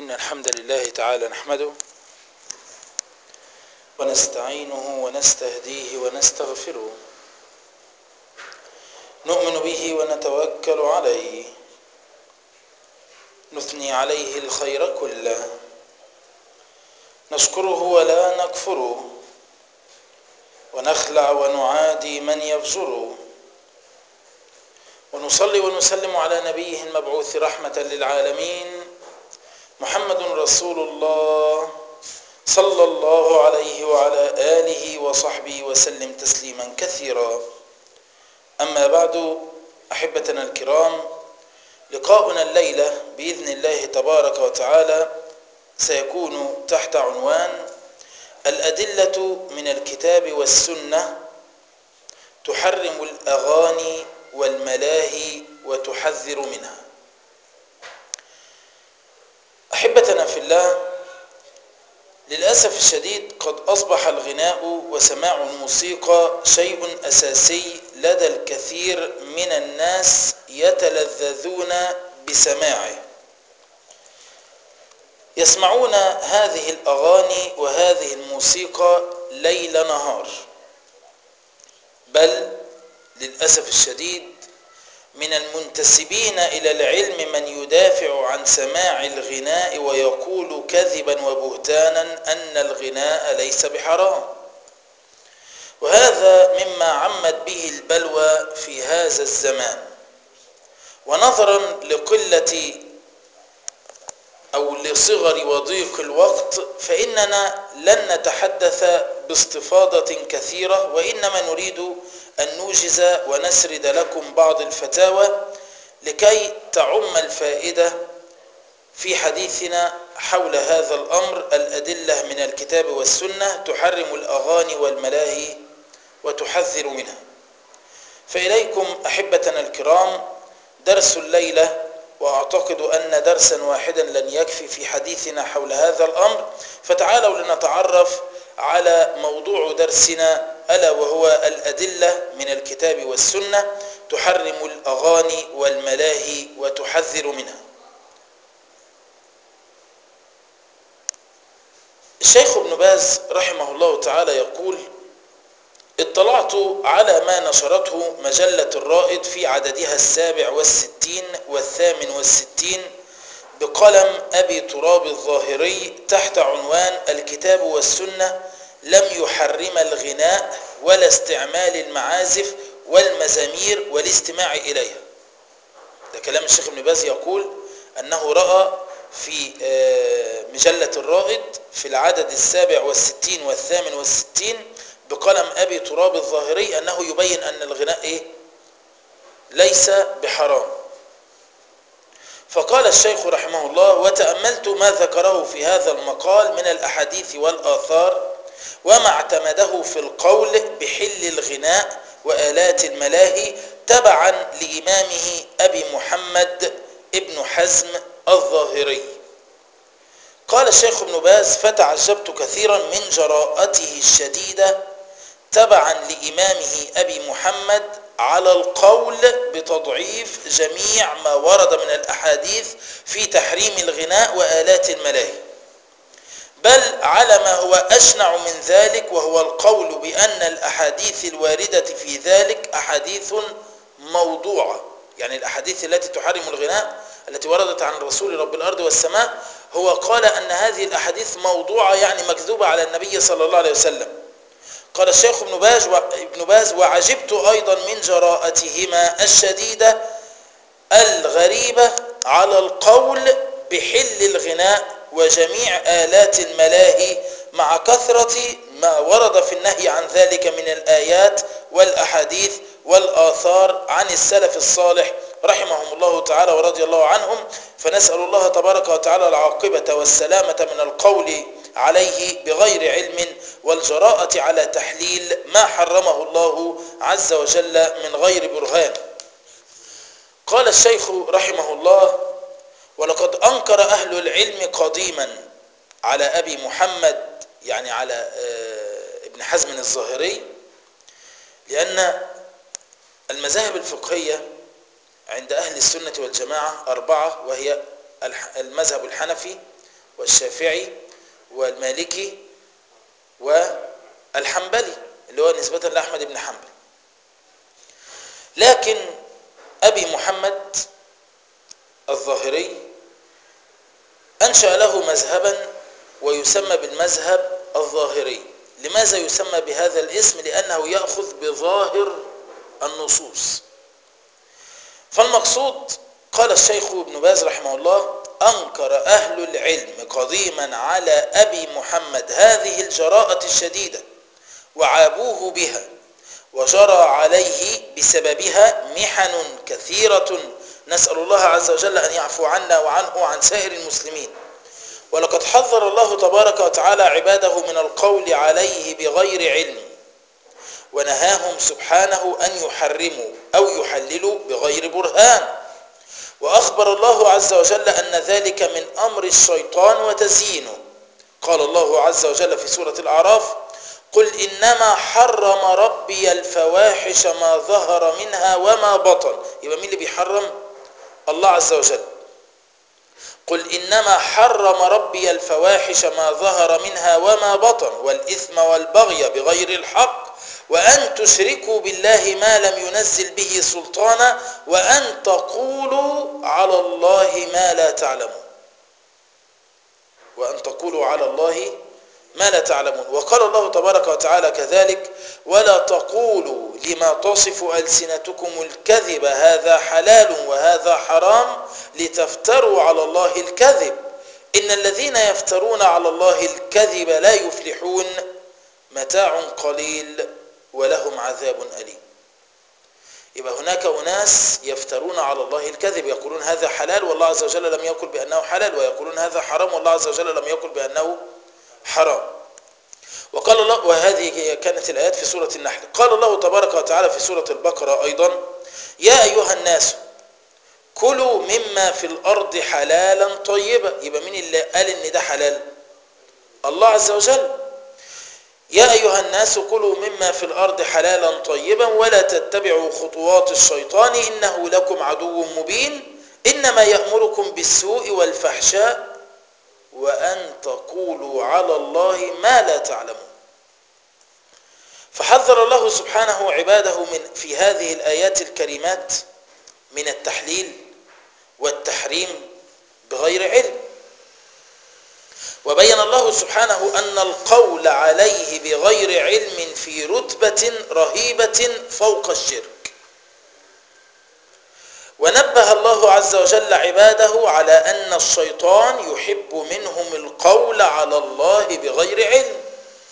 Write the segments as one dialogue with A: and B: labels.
A: إن الحمد لله تعالى نحمده ونستعينه ونستهديه ونستغفره نؤمن به ونتوكل عليه نثني عليه الخير كله نشكره ولا نكفره ونخلع ونعادي من يفجره ونصلي ونسلم على نبيه المبعوث رحمة للعالمين محمد رسول الله صلى الله عليه وعلى آله وصحبه وسلم تسليما كثيرا أما بعد أحبتنا الكرام لقاؤنا الليلة بإذن الله تبارك وتعالى سيكون تحت عنوان الأدلة من الكتاب والسنة تحرم الأغاني والملاهي وتحذر منها أحبتنا في الله للأسف الشديد قد أصبح الغناء وسماع الموسيقى شيء أساسي لدى الكثير من الناس يتلذذون بسماعه يسمعون هذه الأغاني وهذه الموسيقى ليل نهار بل للأسف الشديد من المنتسبين إلى العلم من يدافع عن سماع الغناء ويقول كذبا وبهتانا أن الغناء ليس بحرام وهذا مما عمت به البلوى في هذا الزمان ونظرا لقلة أو لصغر وضيق الوقت فإننا لن نتحدث باستفاضة كثيرة وإنما نريد أن نوجز ونسرد لكم بعض الفتاوى لكي تعم الفائدة في حديثنا حول هذا الأمر الأدلة من الكتاب والسنة تحرم الأغاني والملاهي وتحذر منها فإليكم أحبتنا الكرام درس الليلة وأعتقد أن درسا واحدا لن يكفي في حديثنا حول هذا الأمر فتعالوا لنتعرف على موضوع درسنا ألا وهو الأدلة من الكتاب والسنة تحرم الأغاني والملاهي وتحذر منها الشيخ ابن باز رحمه الله تعالى يقول اطلعت على ما نشرته مجلة الرائد في عددها السابع والستين والثامن والستين بقلم أبي تراب الظاهري تحت عنوان الكتاب والسنة لم يحرم الغناء ولا استعمال المعازف والمزامير والاستماع إليها ده كلام الشيخ ابن باز يقول أنه رأى في مجلة الرائد في العدد السابع والستين والثامن والستين بقلم أبي تراب الظاهري أنه يبين أن الغناء إيه؟ ليس بحرام فقال الشيخ رحمه الله وتأملت ما ذكره في هذا المقال من الأحاديث والآثار وما اعتمده في القول بحل الغناء وآلات الملاهي تبعا لإمامه أبي محمد ابن حزم الظاهري قال الشيخ ابن باز فتعجبت كثيرا من جراءته الشديدة تبعا لإمامه أبي محمد على القول بتضعيف جميع ما ورد من الأحاديث في تحريم الغناء وآلات الملاهي بل على ما هو أشنع من ذلك وهو القول بأن الأحاديث الواردة في ذلك أحاديث موضوعة يعني الأحاديث التي تحرم الغناء التي وردت عن رسول رب الأرض والسماء هو قال أن هذه الأحاديث موضوعة يعني مكذوبة على النبي صلى الله عليه وسلم قال الشيخ ابن باز ابن باز وعجبت أيضا من جراءتهما الشديدة الغريبة على القول بحل الغناء وجميع آلات الملاهي مع كثرة ما ورد في النهي عن ذلك من الآيات والأحاديث والآثار عن السلف الصالح رحمهم الله تعالى ورضي الله عنهم فنسأل الله تبارك وتعالى العاقبة والسلامة من القول عليه بغير علم والجراءة على تحليل ما حرمه الله عز وجل من غير برهان قال الشيخ رحمه الله ولقد أنكر أهل العلم قديما على أبي محمد يعني على ابن حزم الظاهري لأن المذاهب الفقهية عند أهل السنة والجماعة أربعة وهي المذهب الحنفي والشافعي والمالكي والحنبلي اللي هو نسبة لأحمد بن حنبل لكن أبي محمد الظاهري أنشأ له مذهبا ويسمى بالمذهب الظاهري لماذا يسمى بهذا الاسم لأنه يأخذ بظاهر النصوص فالمقصود قال الشيخ ابن باز رحمه الله أنكر أهل العلم قديما على أبي محمد هذه الجراءة الشديدة وعابوه بها وجرى عليه بسببها محن كثيرة نسأل الله عز وجل أن يعفو عنا وعنه وعن سائر المسلمين ولقد حذر الله تبارك وتعالى عباده من القول عليه بغير علم ونهاهم سبحانه أن يحرموا أو يحللوا بغير برهان وأخبر الله عز وجل أن ذلك من أمر الشيطان وتزيينه قال الله عز وجل في سورة الأعراف قل إنما حرم ربي الفواحش ما ظهر منها وما بطن يبقى مين اللي بيحرم الله عز وجل قل إنما حرم ربي الفواحش ما ظهر منها وما بطن والإثم والبغي بغير الحق وأن تشركوا بالله ما لم ينزل به سلطانا وأن تقولوا على الله ما لا تعلمون وأن تقولوا على الله ما لا تعلمون وقال الله تبارك وتعالى كذلك ولا تقولوا لما تصف ألسنتكم الكذب هذا حلال وهذا حرام لتفتروا على الله الكذب إن الذين يفترون على الله الكذب لا يفلحون متاع قليل ولهم عذاب أليم يبقى هناك أناس يفترون على الله الكذب يقولون هذا حلال والله عز وجل لم يقل بأنه حلال ويقولون هذا حرام والله عز وجل لم يقل بأنه حرام وقال الله وهذه كانت الآيات في سورة النحل قال الله تبارك وتعالى في سورة البقرة أيضا يا أيها الناس كلوا مما في الأرض حلالا طيبا يبقى مين اللي قال إن ده حلال الله عز وجل يا أيها الناس كلوا مما في الأرض حلالا طيبا ولا تتبعوا خطوات الشيطان إنه لكم عدو مبين إنما يأمركم بالسوء والفحشاء وأن تقولوا على الله ما لا تعلمون فحذر الله سبحانه عباده من في هذه الآيات الكريمات من التحليل والتحريم بغير علم وبين الله سبحانه أن القول عليه بغير علم في رتبة رهيبة فوق الشرك ونبه الله عز وجل عباده على أن الشيطان يحب منهم القول على الله بغير علم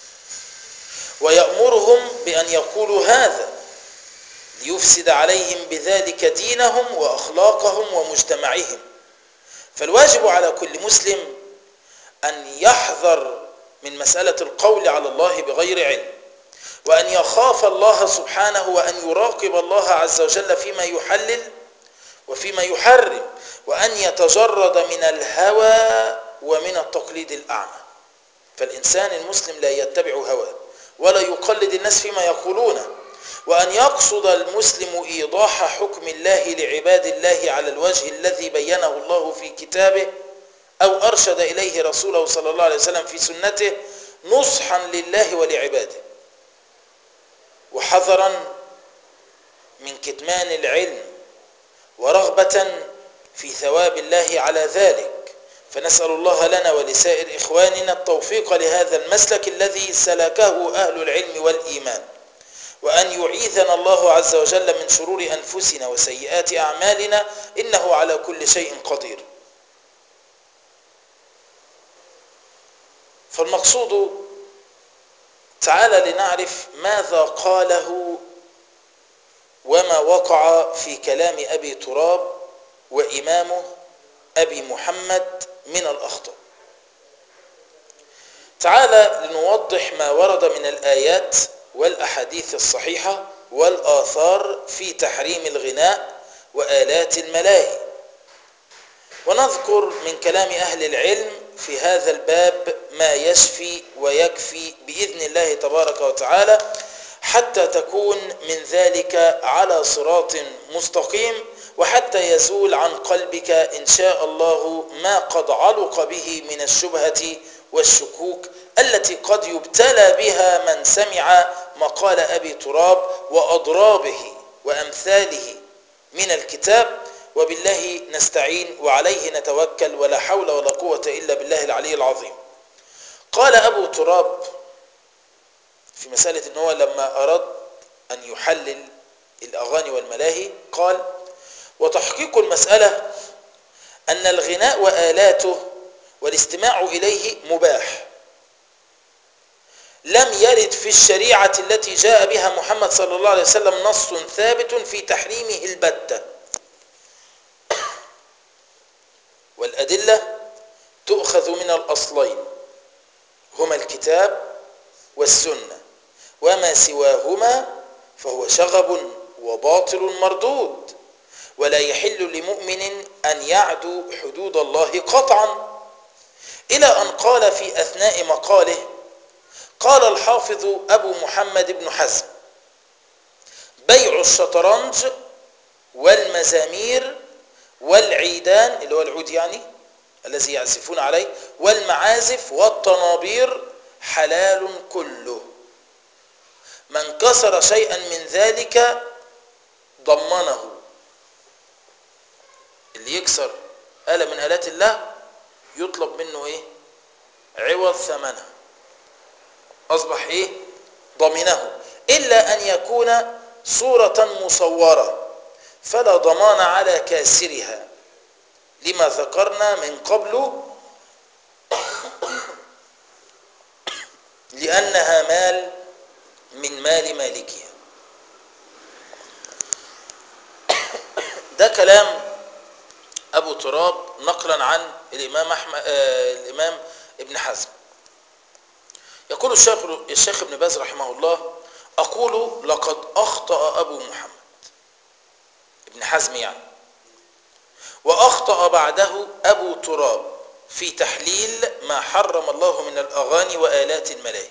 A: ويأمرهم بأن يقولوا هذا ليفسد عليهم بذلك دينهم وأخلاقهم ومجتمعهم فالواجب على كل مسلم أن يحذر من مسألة القول على الله بغير علم وأن يخاف الله سبحانه وأن يراقب الله عز وجل فيما يحلل وفيما يحرم وأن يتجرد من الهوى ومن التقليد الأعمى فالإنسان المسلم لا يتبع هواه ولا يقلد الناس فيما يقولونه وأن يقصد المسلم إيضاح حكم الله لعباد الله على الوجه الذي بينه الله في كتابه أو أرشد إليه رسوله صلى الله عليه وسلم في سنته نصحا لله ولعباده وحذرا من كتمان العلم ورغبة في ثواب الله على ذلك فنسأل الله لنا ولسائر إخواننا التوفيق لهذا المسلك الذي سلكه أهل العلم والإيمان وأن يعيذنا الله عز وجل من شرور أنفسنا وسيئات أعمالنا إنه على كل شيء قدير فالمقصود تعالى لنعرف ماذا قاله وما وقع في كلام أبي تراب وإمامه أبي محمد من الأخطاء تعالى لنوضح ما ورد من الآيات والأحاديث الصحيحة والآثار في تحريم الغناء وآلات الملاهي ونذكر من كلام أهل العلم في هذا الباب ما يشفي ويكفي بإذن الله تبارك وتعالى حتى تكون من ذلك على صراط مستقيم وحتى يزول عن قلبك إن شاء الله ما قد علق به من الشبهة والشكوك التي قد يبتلى بها من سمع مقال أبي تراب وأضرابه وأمثاله من الكتاب وبالله نستعين وعليه نتوكل ولا حول ولا قوة إلا بالله العلي العظيم قال أبو تراب في مسألة ان هو لما أراد أن يحلل الأغاني والملاهي قال وتحقيق المسألة أن الغناء وآلاته والاستماع إليه مباح لم يرد في الشريعة التي جاء بها محمد صلى الله عليه وسلم نص ثابت في تحريمه البتة والأدلة تؤخذ من الأصلين هما الكتاب والسنة وما سواهما فهو شغب وباطل مردود ولا يحل لمؤمن أن يعدو حدود الله قطعا إلى أن قال في أثناء مقاله قال الحافظ أبو محمد بن حزم بيع الشطرنج والمزامير والعيدان اللي هو العود يعني الذي يعزفون عليه والمعازف والطنابير حلال كله من كسر شيئا من ذلك ضمنه اللي يكسر آلة من آلات الله يطلب منه ايه عوض ثمنها أصبح ايه ضمنه إلا أن يكون صورة مصورة فلا ضمان على كاسرها لما ذكرنا من قبل لأنها مال من مال مالكها ده كلام أبو تراب نقلا عن الإمام, أحمد آه الإمام ابن حزم يقول الشيخ, الشيخ ابن باز رحمه الله أقول لقد أخطأ أبو محمد ابن حزم يعني وأخطأ بعده أبو تراب في تحليل ما حرم الله من الأغاني وآلات الملاهي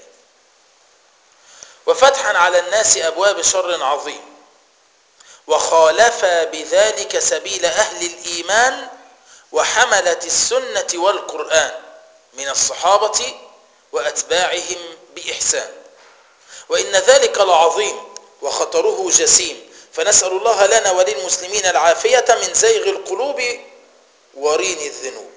A: وفتحا على الناس أبواب شر عظيم وخالف بذلك سبيل أهل الإيمان وحملة السنة والقرآن من الصحابة وأتباعهم بإحسان وإن ذلك لعظيم وخطره جسيم فنسأل الله لنا وللمسلمين العافية من زيغ القلوب ورين الذنوب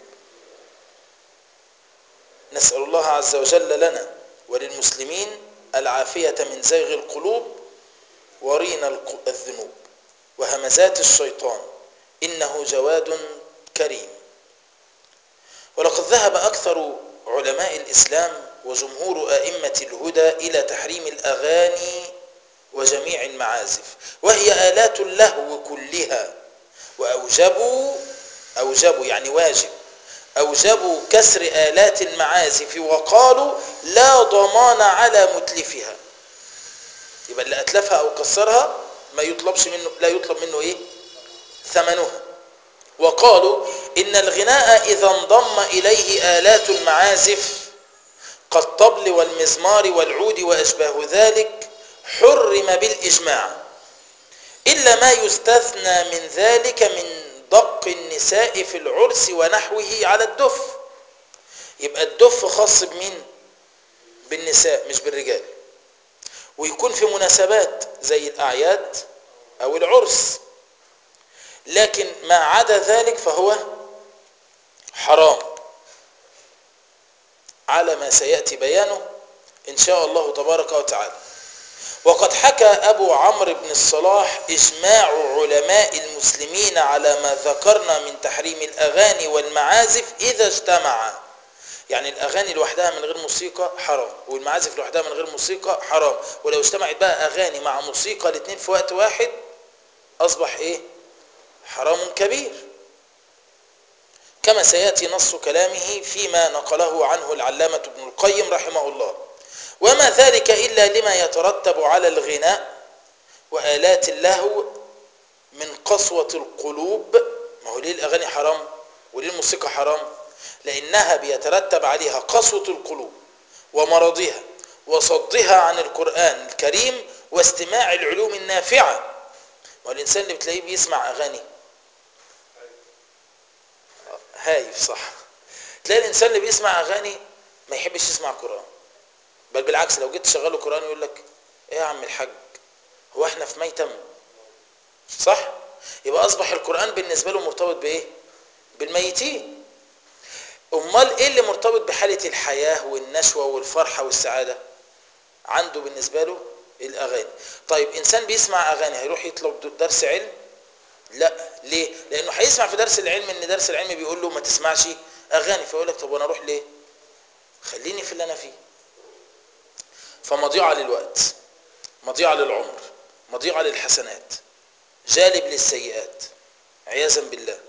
A: نسأل الله عز وجل لنا وللمسلمين العافية من زيغ القلوب ورين الذنوب وهمزات الشيطان إنه جواد كريم ولقد ذهب أكثر علماء الإسلام وجمهور أئمة الهدى إلى تحريم الأغاني وجميع المعازف وهي آلات اللهو كلها وأوجبوا أوجبوا يعني واجب أوجبوا كسر آلات المعازف وقالوا لا ضمان على متلفها يبقى اللي أتلفها أو كسرها ما يطلبش منه لا يطلب منه إيه ثمنها وقالوا إن الغناء إذا انضم إليه آلات المعازف كالطبل والمزمار والعود وأشباه ذلك حرم بالإجماع إلا ما يستثنى من ذلك من دق النساء في العرس ونحوه على الدف يبقى الدف خاص بمين بالنساء مش بالرجال ويكون في مناسبات زي الأعياد أو العرس لكن ما عدا ذلك فهو حرام على ما سيأتي بيانه إن شاء الله تبارك وتعالى وقد حكى أبو عمرو بن الصلاح إجماع علماء المسلمين على ما ذكرنا من تحريم الأغاني والمعازف إذا اجتمعا يعني الأغاني لوحدها من غير موسيقى حرام والمعازف لوحدها من غير موسيقى حرام ولو اجتمعت بقى أغاني مع موسيقى الاثنين في وقت واحد أصبح إيه حرام كبير كما سيأتي نص كلامه فيما نقله عنه العلامة ابن القيم رحمه الله وما ذلك إلا لما يترتب على الغناء وآلات اللهو من قسوة القلوب ما هو ليه الأغاني حرام وليه الموسيقى حرام لأنها بيترتب عليها قسوة القلوب ومرضها وصدها عن القرآن الكريم واستماع العلوم النافعة والإنسان اللي بتلاقيه بيسمع أغاني هايف صح تلاقي الإنسان اللي بيسمع أغاني ما يحبش يسمع قرآن بل بالعكس لو جيت تشغله قرآن يقول لك ايه يا عم الحاج هو احنا في ميتم صح يبقى اصبح القرآن بالنسبة له مرتبط بايه بالميتين امال ايه اللي مرتبط بحالة الحياة والنشوة والفرحة والسعادة عنده بالنسبة له الاغاني طيب انسان بيسمع اغاني هيروح يطلب درس علم لا ليه لانه هيسمع في درس العلم ان درس العلم بيقول له ما تسمعش اغاني فيقول لك طب وانا اروح ليه خليني في اللي انا فيه فمضيعة للوقت مضيعة للعمر مضيعة للحسنات جالب للسيئات عياذا بالله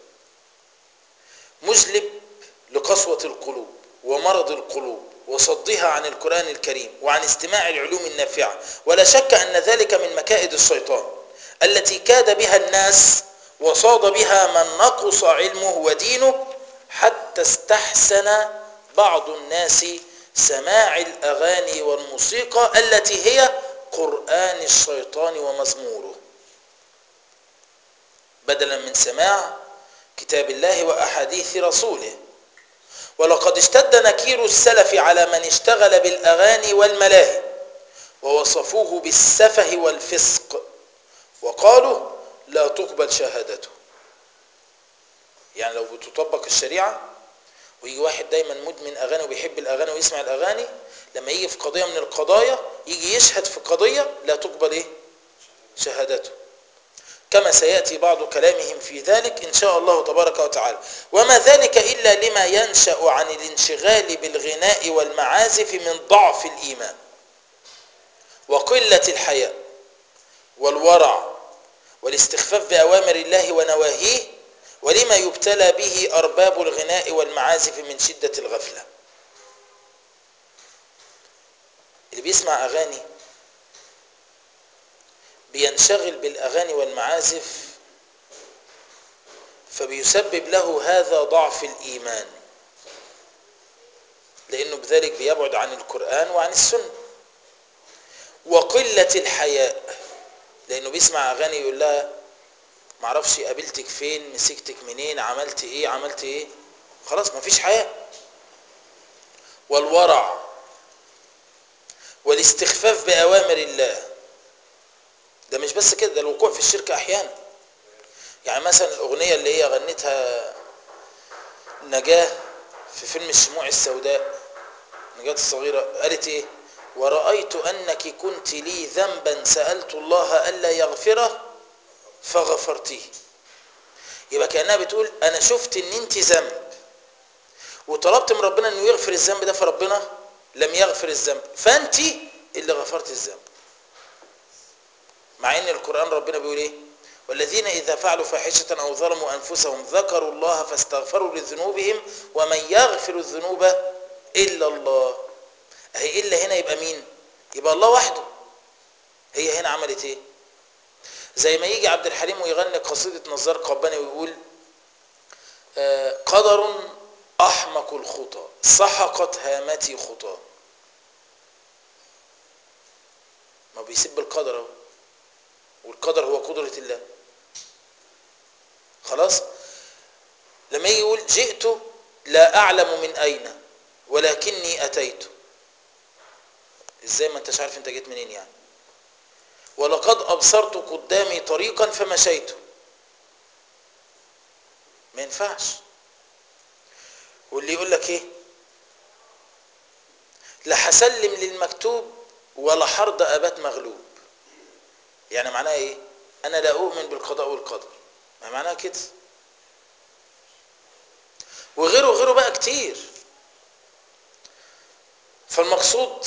A: مجلب لقسوة القلوب ومرض القلوب وصدها عن القرآن الكريم وعن استماع العلوم النافعة ولا شك أن ذلك من مكائد الشيطان التي كاد بها الناس وصاد بها من نقص علمه ودينه حتى استحسن بعض الناس سماع الأغاني والموسيقى التي هي قرآن الشيطان ومزموره بدلا من سماع كتاب الله وأحاديث رسوله ولقد اشتد نكير السلف على من اشتغل بالأغاني والملاهي ووصفوه بالسفه والفسق وقالوا لا تقبل شهادته يعني لو بتطبق الشريعة ويجي واحد دايما مدمن أغاني وبيحب الأغاني ويسمع الأغاني لما يجي في قضية من القضايا يجي يشهد في قضية لا تقبل إيه شهادته كما سيأتي بعض كلامهم في ذلك إن شاء الله تبارك وتعالى وما ذلك إلا لما ينشأ عن الانشغال بالغناء والمعازف من ضعف الإيمان وقلة الحياء والورع والاستخفاف بأوامر الله ونواهيه ولما يبتلى به أرباب الغناء والمعازف من شدة الغفلة اللي بيسمع أغاني بينشغل بالأغاني والمعازف فبيسبب له هذا ضعف الإيمان لأنه بذلك بيبعد عن القرآن وعن السنة وقلة الحياء لأنه بيسمع أغاني يقول لها معرفش قابلتك فين مسكتك منين عملت ايه عملت ايه خلاص مفيش حياء والورع والاستخفاف بأوامر الله ده مش بس كده ده الوقوع في الشرك احيانا يعني مثلا الاغنيه اللي هي غنتها نجاه في فيلم الشموع السوداء نجاه الصغيره قالت ايه ورأيت أنك كنت لي ذنبا سألت الله ألا يغفره فغفرتيه يبقى كأنها بتقول أنا شفت أن أنت ذنب وطلبت من ربنا أنه يغفر الذنب ده فربنا لم يغفر الذنب فأنت اللي غفرت الذنب مع ان القرآن ربنا بيقول ايه والذين اذا فعلوا فاحشة او ظلموا انفسهم ذكروا الله فاستغفروا لذنوبهم ومن يغفر الذنوب الا الله اهي الا هنا يبقى مين يبقى الله وحده هي هنا عملت ايه زي ما يجي عبد الحليم ويغني قصيدة نزار قباني ويقول آه قدر احمق الخطى سحقت هامتي خطى ما بيسب القدر اهو والقدر هو قدرة الله خلاص لما يجي يقول جئت لا أعلم من أين ولكني أتيت ازاي ما انتش عارف انت جيت منين يعني ولقد أبصرت قدامي طريقا فمشيت ما ينفعش واللي يقول لك ايه لا هسلم للمكتوب ولا حرض أبات مغلوب يعني معناها ايه انا لا اؤمن بالقضاء والقدر ما معناها كده وغيره وغيره بقى كتير فالمقصود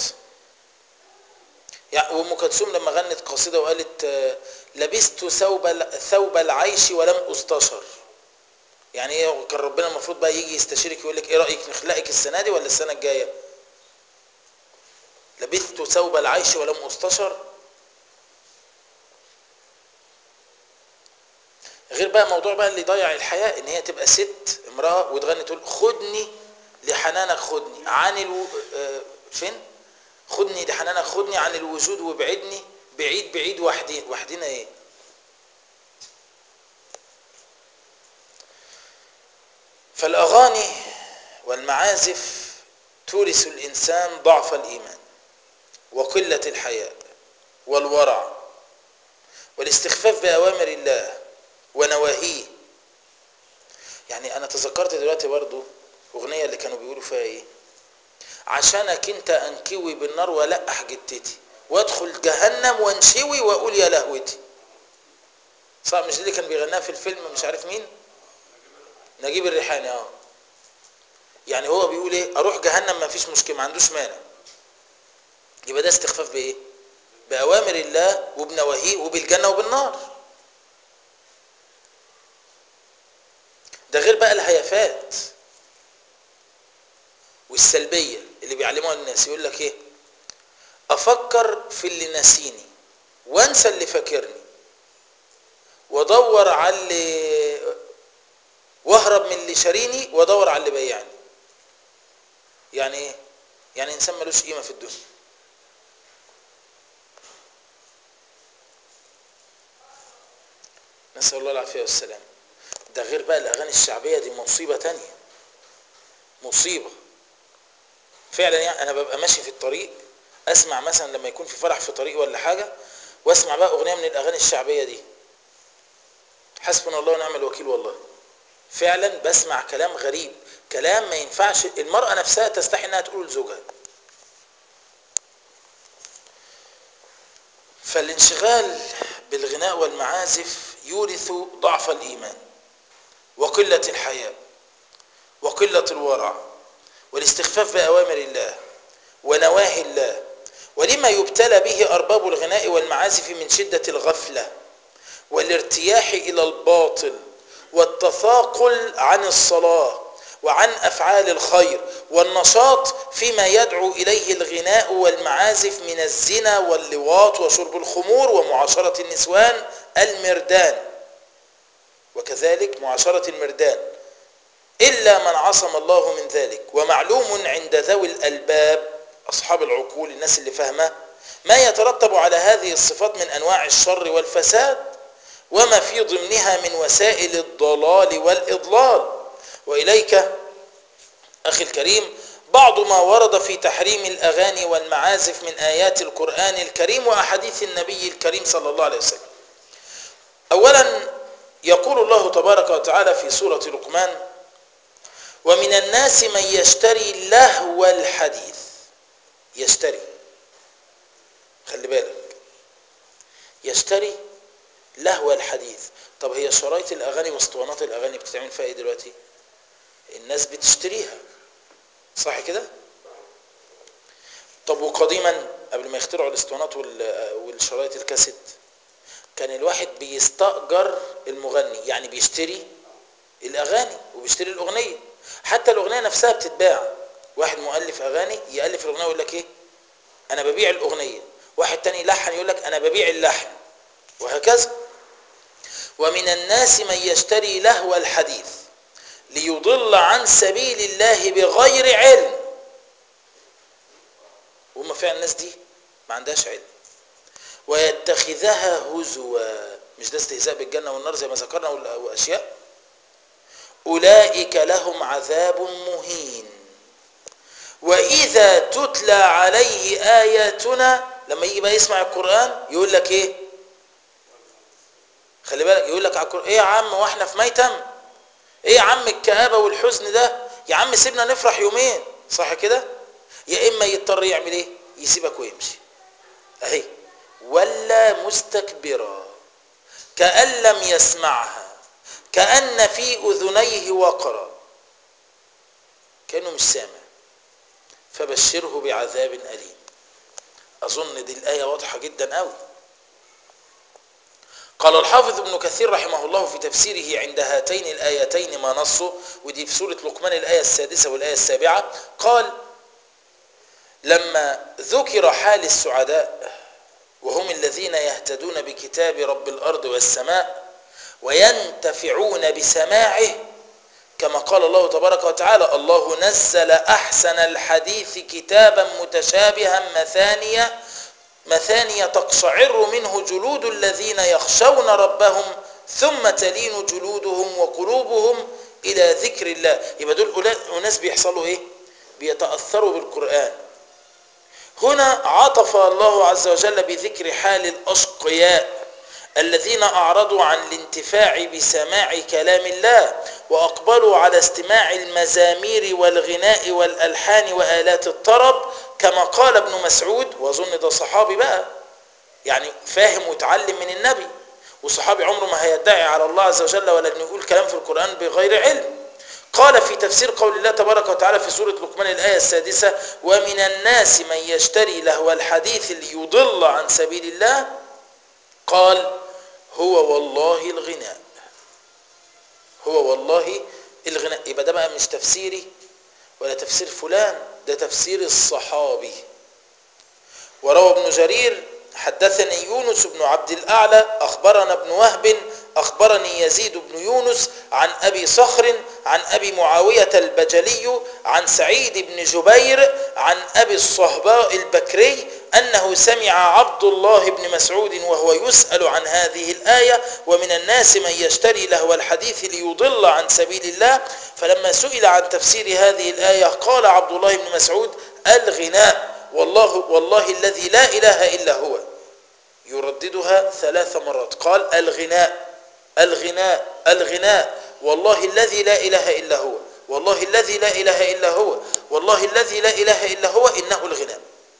A: يعني وام كلثوم لما غنت قصيده وقالت لبست ثوب ثوب العيش ولم استشر يعني ايه كان ربنا المفروض بقى يجي يستشيرك يقول لك ايه رايك نخلقك السنه دي ولا السنه الجايه لبست ثوب العيش ولم استشر غير بقى موضوع بقى اللي يضيع الحياة ان هي تبقى ست امرأة وتغني تقول خدني لحنانك خدني عن الو... فين خدني لحنانك خدني عن الوجود وابعدني بعيد بعيد وحدين وحدنا ايه فالاغاني والمعازف تورث الانسان ضعف الايمان وقله الحياء والورع والاستخفاف باوامر الله ونواهيه يعني انا تذكرت دلوقتي برضو اغنيه اللي كانوا بيقولوا فيها ايه عشانك انت انكوي بالنار والقح جتتي وادخل جهنم وانشوي واقول يا لهوتي صح مش دي اللي كان بيغناها في الفيلم مش عارف مين نجيب الريحاني اه يعني هو بيقول ايه اروح جهنم ما فيش مشكله ما عندوش مانع يبقى ده استخفاف بايه باوامر الله وبنواهيه وبالجنه وبالنار ده غير بقى الهيافات والسلبيه اللي بيعلموها الناس يقول لك ايه افكر في اللي ناسيني وانسى اللي فاكرني وادور على اللي واهرب من اللي شاريني وادور على اللي بيعني يعني ايه يعني انسان ملوش قيمه في الدنيا نسال الله العافيه والسلام ده غير بقى الاغاني الشعبيه دي مصيبه تانية مصيبه فعلا يعني انا ببقى ماشي في الطريق اسمع مثلا لما يكون في فرح في طريق ولا حاجه واسمع بقى اغنيه من الاغاني الشعبيه دي حسبنا الله ونعم الوكيل والله فعلا بسمع كلام غريب كلام ما ينفعش المرأة نفسها تستحي انها تقول لزوجها فالانشغال بالغناء والمعازف يورث ضعف الإيمان وقلة الحياء وقلة الورع والاستخفاف بأوامر الله ونواهي الله ولما يبتلى به أرباب الغناء والمعازف من شدة الغفلة والارتياح إلى الباطل والتثاقل عن الصلاة وعن أفعال الخير والنشاط فيما يدعو إليه الغناء والمعازف من الزنا واللواط وشرب الخمور ومعاشرة النسوان المردان وكذلك معاشرة المردان إلا من عصم الله من ذلك ومعلوم عند ذوي الألباب أصحاب العقول الناس اللي فاهمة ما يترتب على هذه الصفات من أنواع الشر والفساد وما في ضمنها من وسائل الضلال والإضلال وإليك أخي الكريم بعض ما ورد في تحريم الأغاني والمعازف من آيات القرآن الكريم وأحاديث النبي الكريم صلى الله عليه وسلم أولا يقول الله تبارك وتعالى في سورة لقمان ومن الناس من يشتري لهو الحديث يشتري خلي بالك يشتري لهو الحديث طب هي شرايط الاغاني واسطوانات الاغاني بتتعمل فيها ايه دلوقتي الناس بتشتريها صح كده طب وقديما قبل ما يخترعوا الاسطوانات والشرايط الكاسيت كان الواحد بيستأجر المغني يعني بيشتري الاغاني وبيشتري الاغنيه حتى الاغنيه نفسها بتتباع واحد مؤلف اغاني يالف الاغنيه ويقول لك ايه انا ببيع الاغنيه واحد تاني يلحن يقول لك انا ببيع اللحن وهكذا ومن الناس من يشتري لهو الحديث ليضل عن سبيل الله بغير علم وهم فعلا الناس دي ما عندهاش علم ويتخذها هزوا مش ده استهزاء بالجنة والنار زي ما ذكرنا وأشياء أولئك لهم عذاب مهين وإذا تتلى عليه آياتنا لما يجي بقى يسمع القرآن يقول لك إيه خلي بالك يقول لك على القرآن إيه يا عم واحنا في ميتم إيه يا عم الكآبة والحزن ده يا عم سيبنا نفرح يومين صح كده يا إما يضطر يعمل إيه يسيبك ويمشي أهي ولا مستكبرا كأن لم يسمعها كأن في أذنيه وقرا كأنه مش سامع فبشره بعذاب أليم أظن دي الآية واضحة جدا قوي قال الحافظ ابن كثير رحمه الله في تفسيره عند هاتين الآيتين ما نصه ودي في سورة لقمان الآية السادسة والآية السابعة قال لما ذكر حال السعداء وهم الذين يهتدون بكتاب رب الأرض والسماء وينتفعون بسماعه كما قال الله تبارك وتعالى الله نزل أحسن الحديث كتابا متشابها مثانيا مثانية تقشعر منه جلود الذين يخشون ربهم ثم تلين جلودهم وقلوبهم إلى ذكر الله يبقى دول أناس بيحصلوا إيه بيتأثروا بالقرآن هنا عطف الله عز وجل بذكر حال الأشقياء الذين أعرضوا عن الانتفاع بسماع كلام الله وأقبلوا على استماع المزامير والغناء والألحان وآلات الطرب كما قال ابن مسعود وأظن ده صحابي بقى يعني فاهم وتعلم من النبي وصحابي عمره ما هيدعي على الله عز وجل ولا أن يقول كلام في القرآن بغير علم قال في تفسير قول الله تبارك وتعالى في سورة لقمان الآية السادسة ومن الناس من يشتري لهو الحديث ليضل عن سبيل الله قال هو والله الغناء هو والله الغناء يبقى ده بقى مش تفسيري ولا تفسير فلان ده تفسير الصحابي وروى ابن جرير حدثني يونس بن عبد الأعلى أخبرنا ابن وهب أخبرني يزيد بن يونس عن أبي صخر عن أبي معاوية البجلي عن سعيد بن جبير عن أبي الصهباء البكري أنه سمع عبد الله بن مسعود وهو يسأل عن هذه الآية ومن الناس من يشتري لهو الحديث ليضل عن سبيل الله فلما سئل عن تفسير هذه الآية قال عبد الله بن مسعود الغناء والله, والله الذي لا إله إلا هو يرددها ثلاث مرات قال الغناء الغناء الغناء والله الذي لا إله إلا هو والله الذي لا إله إلا هو والله الذي لا إله إلا هو إنه الغناء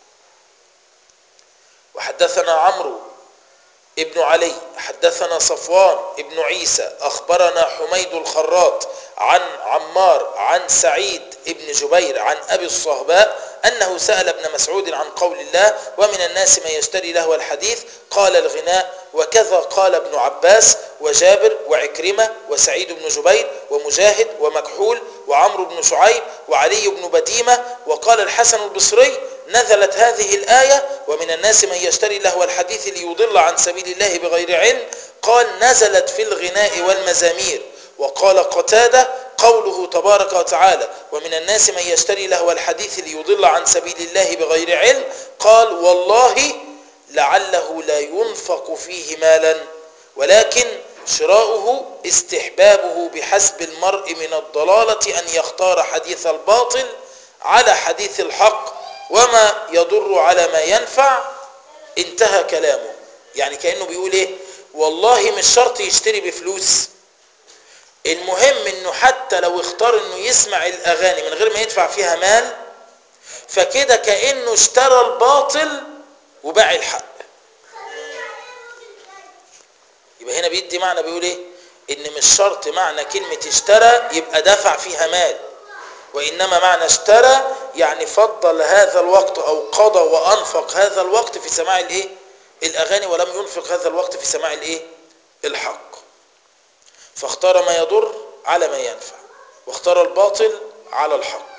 A: وحدثنا عمرو ابن علي حدثنا صفوان ابن عيسى أخبرنا حميد الخراط عن عمار عن سعيد ابن جبير عن أبي الصهباء أنه سأل ابن مسعود عن قول الله ومن الناس من يشتري له الحديث قال الغناء وكذا قال ابن عباس وجابر وعكرمة وسعيد بن جبير ومجاهد ومكحول وعمرو بن شعيب وعلي بن بديمة وقال الحسن البصري نزلت هذه الآية ومن الناس من يشتري له الحديث ليضل عن سبيل الله بغير علم قال نزلت في الغناء والمزامير وقال قتادة قوله تبارك وتعالى ومن الناس من يشتري له الحديث ليضل عن سبيل الله بغير علم قال والله لعله لا ينفق فيه مالا ولكن شراؤه استحبابه بحسب المرء من الضلالة أن يختار حديث الباطل على حديث الحق وما يضر على ما ينفع انتهى كلامه يعني كأنه بيقول ايه والله مش شرط يشتري بفلوس المهم انه حتى لو اختار انه يسمع الاغاني من غير ما يدفع فيها مال فكده كأنه اشترى الباطل وباع الحق يبقى هنا بيدي معنى بيقول ايه ان مش شرط معنى كلمة اشترى يبقى دفع فيها مال وإنما معنى اشترى يعني فضل هذا الوقت أو قضى وأنفق هذا الوقت في سماع الإيه؟ الأغاني ولم ينفق هذا الوقت في سماع الإيه؟ الحق فاختار ما يضر على ما ينفع واختار الباطل على الحق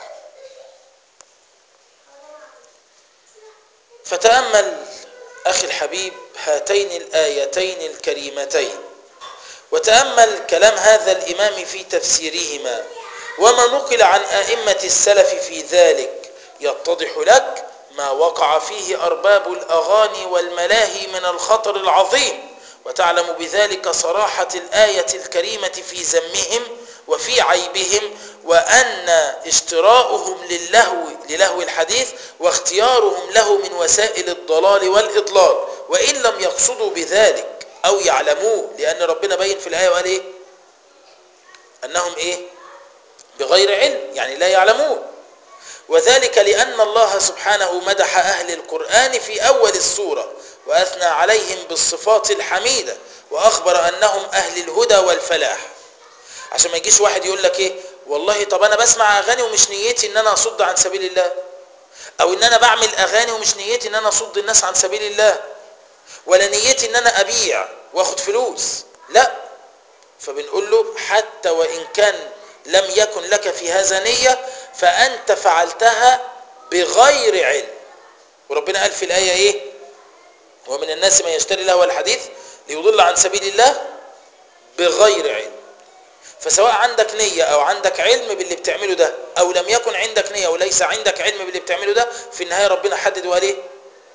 A: فتأمل أخي الحبيب هاتين الآيتين الكريمتين وتأمل كلام هذا الإمام في تفسيرهما وما نقل عن آئمة السلف في ذلك يتضح لك ما وقع فيه أرباب الأغاني والملاهي من الخطر العظيم وتعلم بذلك صراحة الآية الكريمة في ذمهم وفي عيبهم وأن اشتراؤهم للهو, للهو الحديث واختيارهم له من وسائل الضلال والإضلال وإن لم يقصدوا بذلك أو يعلموه لأن ربنا بين في الآية وقال إيه أنهم إيه بغير علم يعني لا يعلمون وذلك لأن الله سبحانه مدح أهل القرآن في أول السورة وأثنى عليهم بالصفات الحميدة وأخبر أنهم أهل الهدى والفلاح عشان ما يجيش واحد يقول لك إيه والله طب أنا بسمع أغاني ومش نيتي إن أنا أصد عن سبيل الله أو إن أنا بعمل أغاني ومش نيتي إن أنا أصد الناس عن سبيل الله ولا نيتي إن أنا أبيع وأخد فلوس لا فبنقول له حتى وإن كان لم يكن لك في هذا نية فأنت فعلتها بغير علم وربنا قال في الآية إيه ومن الناس من يشتري له الحديث ليضل عن سبيل الله بغير علم فسواء عندك نية أو عندك علم باللي بتعمله ده أو لم يكن عندك نية وليس عندك علم باللي بتعمله ده في النهاية ربنا حدد وقال إيه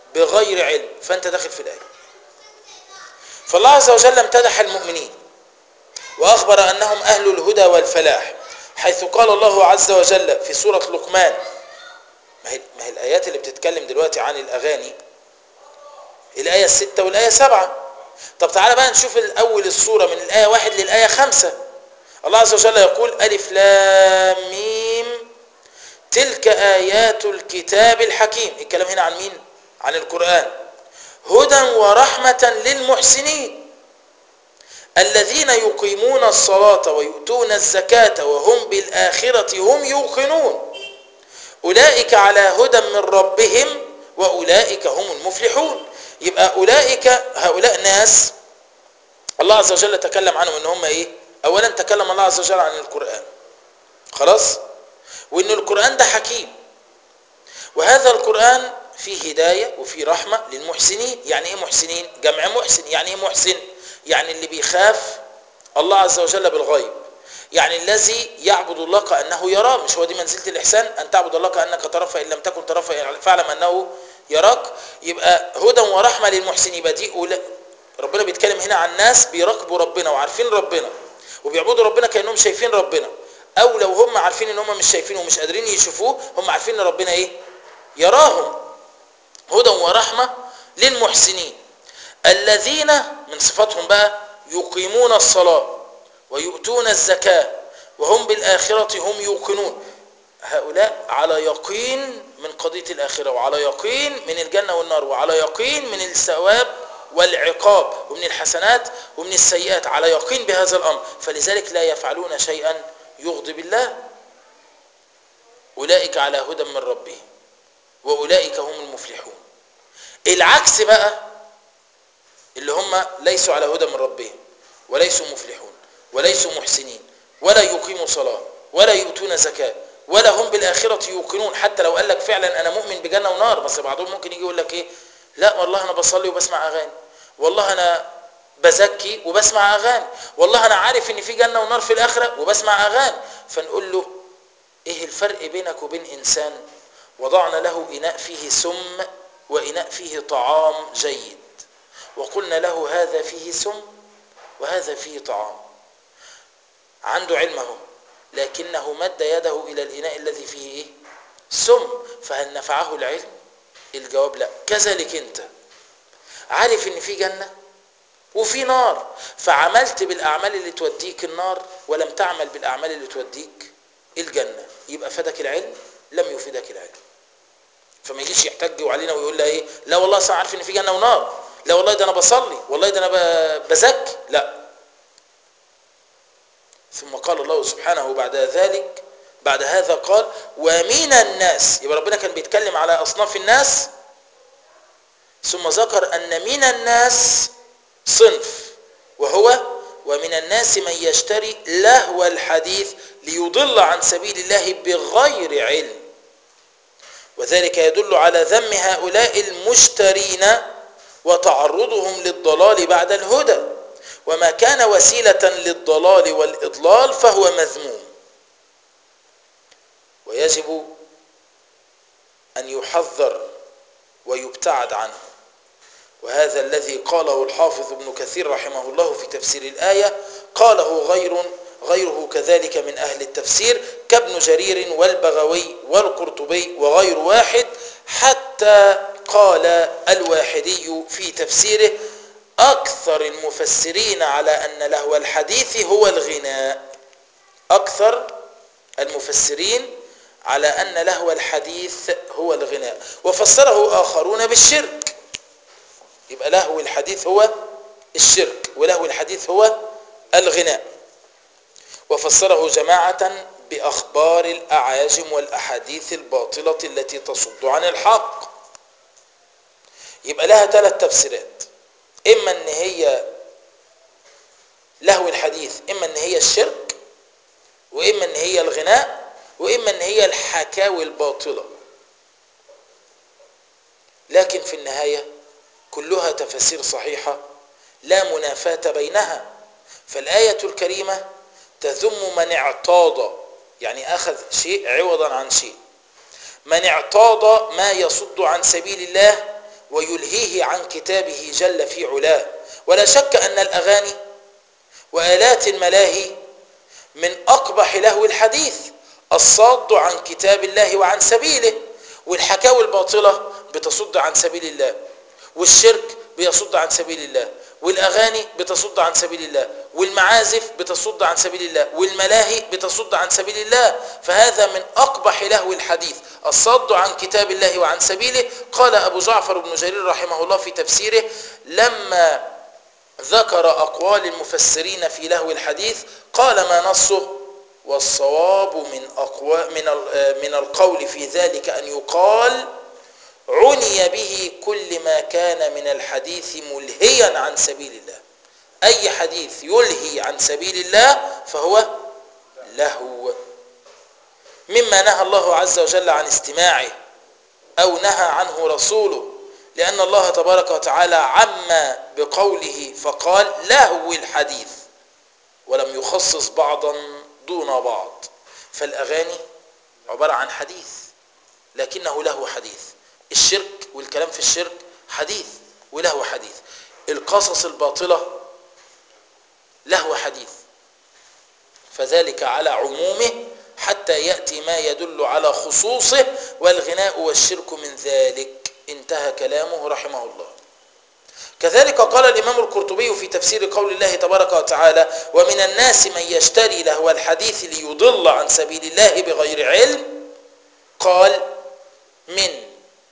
A: بغير علم فأنت داخل في الآية فالله عز وجل امتدح المؤمنين وأخبر أنهم أهل الهدى والفلاح حيث قال الله عز وجل في سورة لقمان ما هي, ما هي الآيات اللي بتتكلم دلوقتي عن الأغاني الآية الستة والآية السبعة طب تعالى بقى نشوف الأول السورة من الآية واحد للآية خمسة الله عز وجل يقول ألف لام ميم تلك آيات الكتاب الحكيم الكلام هنا عن مين؟ عن القرآن هدى ورحمة للمحسنين الذين يقيمون الصلاة ويؤتون الزكاة وهم بالآخرة هم يوقنون أولئك على هدى من ربهم وأولئك هم المفلحون يبقى أولئك هؤلاء ناس الله عز وجل تكلم عنهم ان هم ايه اولا تكلم الله عز وجل عن القرآن خلاص وان القرآن ده حكيم وهذا القرآن فيه هداية وفيه رحمة للمحسنين يعني ايه محسنين جمع محسن يعني ايه محسن يعني اللي بيخاف الله عز وجل بالغيب يعني الذي يعبد الله كأنه يراه مش هو دي منزلة الإحسان أن تعبد الله كأنك تراه فإن لم تكن تراه فاعلم أنه يراك يبقى هدى ورحمة للمحسنين يبقى دي أولى ربنا بيتكلم هنا عن ناس بيراقبوا ربنا وعارفين ربنا وبيعبدوا ربنا كأنهم شايفين ربنا أو لو هم عارفين إن هم مش شايفينه ومش قادرين يشوفوه هم عارفين إن ربنا إيه يراهم هدى ورحمة للمحسنين الذين من صفاتهم بقى يقيمون الصلاة ويؤتون الزكاة وهم بالآخرة هم يوقنون هؤلاء على يقين من قضية الآخرة وعلى يقين من الجنة والنار وعلى يقين من الثواب والعقاب ومن الحسنات ومن السيئات على يقين بهذا الأمر فلذلك لا يفعلون شيئا يغضب الله أولئك على هدى من ربهم وأولئك هم المفلحون العكس بقى اللي هم ليسوا على هدى من ربهم وليسوا مفلحون وليسوا محسنين ولا يقيموا صلاة ولا يؤتون زكاة ولا هم بالآخرة يوقنون حتى لو قال لك فعلا أنا مؤمن بجنة ونار بس بعضهم ممكن يجي يقول لك إيه لا والله أنا بصلي وبسمع أغاني والله أنا بزكي وبسمع أغاني والله أنا عارف إن في جنة ونار في الآخرة وبسمع أغاني فنقول له إيه الفرق بينك وبين إنسان وضعنا له إناء فيه سم وإناء فيه طعام جيد وقلنا له هذا فيه سم وهذا فيه طعام عنده علمه لكنه مد يده إلى الإناء الذي فيه إيه؟ سم فهل نفعه العلم الجواب لا كذلك أنت عارف إن في جنة وفي نار فعملت بالأعمال اللي توديك النار ولم تعمل بالأعمال اللي توديك الجنة يبقى فدك العلم لم يفيدك العلم فما يجيش يحتج علينا ويقول لها ايه لا والله اصلا عارف ان في جنه ونار لا والله ده انا بصلي والله ده انا بزكي لا ثم قال الله سبحانه بعد ذلك بعد هذا قال ومن الناس يبقى ربنا كان بيتكلم على اصناف الناس ثم ذكر ان من الناس صنف وهو ومن الناس من يشتري لهو الحديث ليضل عن سبيل الله بغير علم وذلك يدل على ذم هؤلاء المشترين وتعرضهم للضلال بعد الهدى وما كان وسيلة للضلال والإضلال فهو مذموم ويجب أن يحذر ويبتعد عنه وهذا الذي قاله الحافظ ابن كثير رحمه الله في تفسير الآية قاله غير غيره كذلك من أهل التفسير كابن جرير والبغوي والقرطبي وغير واحد حتى قال الواحدي في تفسيره أكثر المفسرين على أن لهو الحديث هو الغناء أكثر المفسرين على أن لهو الحديث هو الغناء وفسره آخرون بالشرك يبقى لهو الحديث هو الشرك ولهو الحديث هو الغناء وفسره جماعة بأخبار الأعاجم والأحاديث الباطلة التي تصد عن الحق يبقى لها ثلاث تفسيرات إما أن هي لهو الحديث إما أن هي الشرك وإما أن هي الغناء وإما أن هي الحكاوي الباطلة لكن في النهاية كلها تفاسير صحيحة لا منافاة بينها فالآية الكريمة تذم من اعتاض يعني أخذ شيء عوضا عن شيء من اعتاض ما يصد عن سبيل الله ويلهيه عن كتابه جل في علاه ولا شك أن الأغاني وآلات الملاهي من أقبح لهو الحديث الصاد عن كتاب الله وعن سبيله والحكاوي الباطلة بتصد عن سبيل الله والشرك بيصد عن سبيل الله والأغاني بتصد عن سبيل الله والمعازف بتصد عن سبيل الله والملاهي بتصد عن سبيل الله فهذا من أقبح لهو الحديث الصد عن كتاب الله وعن سبيله قال أبو جعفر بن جرير رحمه الله في تفسيره لما ذكر أقوال المفسرين في لهو الحديث قال ما نصه والصواب من أقوى من من القول في ذلك أن يقال عني به كل ما كان من الحديث ملهيا عن سبيل الله أي حديث يلهي عن سبيل الله فهو لهو مما نهى الله عز وجل عن استماعه أو نهى عنه رسوله لأن الله تبارك وتعالى عم بقوله فقال لهو الحديث ولم يخصص بعضا دون بعض فالأغاني عبارة عن حديث لكنه له حديث الشرك والكلام في الشرك حديث وله حديث القصص الباطلة له حديث فذلك على عمومه حتى يأتي ما يدل على خصوصه والغناء والشرك من ذلك انتهى كلامه رحمه الله كذلك قال الإمام القرطبي في تفسير قول الله تبارك وتعالى ومن الناس من يشتري لهو الحديث ليضل عن سبيل الله بغير علم قال من